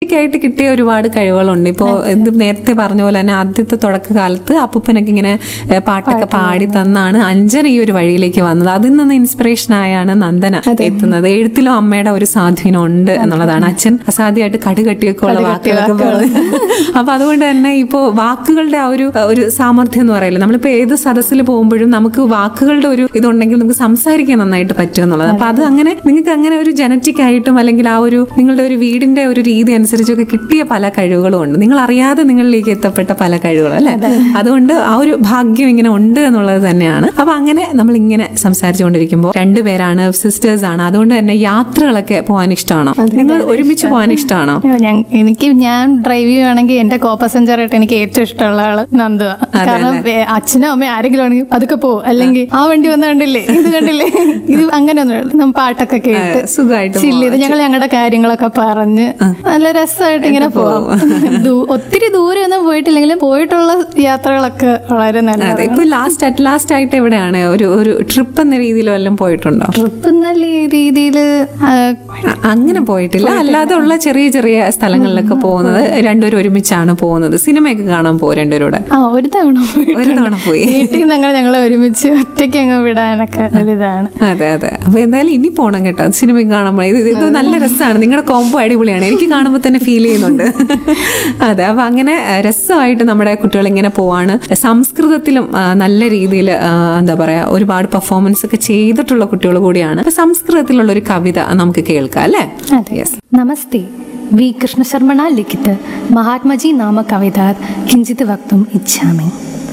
genetic ആയിട്ട് കിട്ടിയ ഒരുപാട് കഴിവുകളുണ്ട് ഇപ്പോൾ ഇത് നേരത്തെ പറഞ്ഞ പോലെ തന്നെ ആദ്യത്തെ തുടക്കകാലത്ത് അപ്പൂപ്പനൊക്കെ ഇങ്ങനെ ഏഹ്, പാട്ടൊക്കെ പാടി തന്നാണ് അഞ്ജന ഈ ഒരു വഴിയിലേക്ക് വന്നത് അതിൽ നിന്ന് ഇൻസ്പിറേഷൻ ആയാണ് നന്ദന എത്തുന്നത് എഴുത്തിലും അമ്മയുടെ ഒരു സ്വാധീനം ഉണ്ട് എന്നുള്ളതാണ് അച്ഛൻ അസാധ്യമായിട്ട് കടുകട്ടിയൊക്കെ ഉള്ള വാക്കുകളൊക്കെ പറഞ്ഞു അപ്പൊ അതുകൊണ്ട് തന്നെ ഇപ്പോ വാക്കുകളുടെ ആ ഒരു ഒരു സാമർഥ്യം എന്ന് പറയില്ല നമ്മളിപ്പോ ഏത് സദസ്സിൽ പോകുമ്പോഴും നമുക്ക് വാക്കുകളുടെ ഒരു ഇതുണ്ടെങ്കിൽ നമുക്ക് സംസാരിക്കാൻ നന്നായിട്ട് പറ്റും എന്നുള്ളത് അപ്പൊ അത് അങ്ങനെ നിങ്ങൾക്ക് അങ്ങനെ ഒരു ജനറ്റിക് ആയിട്ടും അല്ലെങ്കിൽ ആ ഒരു നിങ്ങളുടെ ഒരു വീടിന്റെ ഒരു രീതി അനുസരിച്ചൊക്കെ കിട്ടിയ പല കഴിവുകളും ഉണ്ട് നിങ്ങൾ അറിയാതെ നിങ്ങളിലേക്ക് എത്തപ്പെട്ട പല കഴിവുകളും അല്ലെ അതുകൊണ്ട് ആ ഒരു ഭാഗ്യം ഇങ്ങനെ ഉണ്ട് എന്നുള്ളത് തന്നെയാണ് അപ്പൊ അങ്ങനെ നമ്മൾ ഇങ്ങനെ സംസാരിച്ചുകൊണ്ടിരിക്കുമ്പോൾ രണ്ടുപേരാണ് സിസ്റ്റേഴ്സ് ആണ് അതുകൊണ്ട് തന്നെ യാത്രകളൊക്കെ പോകാൻ ഇഷ്ടമാണോ നിങ്ങൾ ഒരുമിച്ച് പോകാൻ ഇഷ്ടമാണോ ഞാൻ- എനിക്ക് ഞാൻ ഡ്രൈവ് ചെയ്യുവാണെങ്കിൽ എന്റെ കോ പാസഞ്ചർ ആയിട്ട് എനിക്ക് ഏറ്റവും ഇഷ്ടമുള്ള ആള് നന്ദുവ കാരണം വേ- അച്ഛനോ അമ്മയോ ആരെങ്കിലും ആണെങ്കിൽ അതൊക്കെ പോ അല്ലെങ്കിൽ ആ വണ്ടി വന്ന കണ്ടില്ലേ ഇത് കണ്ടില്ലേ ഇത് അങ്ങനെ ഒന്നും നമ്മൾ പാട്ടൊക്കെ കേട്ട് സുഖമായിട്ട് ചില്ല് ചെയ്ത് ഞങ്ങൾ ഞങ്ങളുടെ കാര്യങ്ങളൊക്കെ പറഞ്ഞ് നല്ല രസമായിട്ട് ഇങ്ങനെ പോവാം ദൂ- ഒത്തിരി ദൂരെ ഒന്നും പോയിട്ടില്ലെങ്കിലും പോയിട്ടുള്ള യാത്രകളൊക്കെ വളരെ നല്ല അതെ ഇപ്പൊ ലാസ്റ്റ് അറ്റ് ലാസ്റ്റ് ആയിട്ട് എവിടെയാണ് ഒരു ഒരു ട്രിപ്പ് എന്ന രീതിയിൽ വല്ലതും പോയിട്ടുണ്ടോ ട്രിപ്പ് എന്ന രീതിയിൽ അ- അങ്ങനെ പോയിട്ടില്ല അല്ലാതെ ഉള്ള ചെറിയ ചെറിയ സ്ഥലങ്ങളിലൊക്കെ പോകുന്നത് രണ്ടുപേരും ഒരുമിച്ചാണ് പോകുന്നത് സിനിമയൊക്കെ കാണാൻ പോകും രണ്ടുപേരുടെ ആ ഒരു തവണ പോയി ഒരു തവണ പോയി വീട്ടിൽ നിന്ന് അങ്ങനെ ഞങ്ങളെ ഒരുമിച്ച് ഒറ്റയ്ക്ക് അങ്ങ് വിടാനൊക്കെ ഒരിതാണ് അതെ അതെ അപ്പൊ എന്തായാലും ഇനി പോണം കേട്ടോ സിനിമ കാണുമ്പോൾ ഇത് ഇത് നല്ല രസമാണ് നിങ്ങളുടെ കോംബോ അടിപൊളിയാണ് എനിക്ക് കാണുമ്പോൾ തന്നെ ഫീൽ ചെയ്യുന്നുണ്ട് അതെ അപ്പൊ അങ്ങനെ ആ, രസമായിട്ട് നമ്മുടെ കുട്ടികൾ ഇങ്ങനെ പോവാണ് സംസ്കൃതത്തിലും ആ, നല്ല രീതിയിൽ എന്താ പറയാ ഒരുപാട് പെർഫോമൻസ് ഒക്കെ ചെയ്തിട്ടുള്ള കുട്ടികൾ കൂടിയാണ് അപ്പൊ സംസ്കൃതത്തിലുള്ള ഒരു കവിത നമുക്ക് കേൾക്കാം അല്ലേ യെസ് नमस्ते वि कृष्णशर्मणा लिखित महात्मजी नाम कवितात् किञ्चित् वक्तुम् इच्छामि